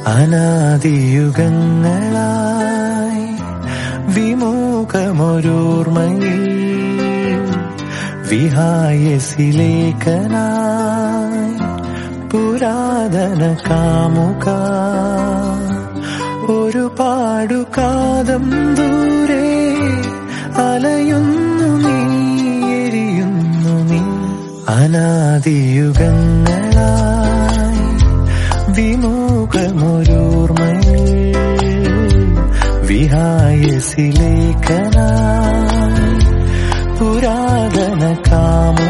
അനാദിയുഗങ്ങളായി വിമുഖമൊരോർമ്മയിൽ വിഹായസിലേക്കനായി പുരാതന കാമുക ഒരുപാടു കാതം ദൂരെ അലയുന്നു നീ എരിയുന്നു നീ അനാദിയുഗങ്ങളായി വിമുഖമൊരോർമ്മയിൽ വിഹായസിലേക്കനായി പുരാതന കാമ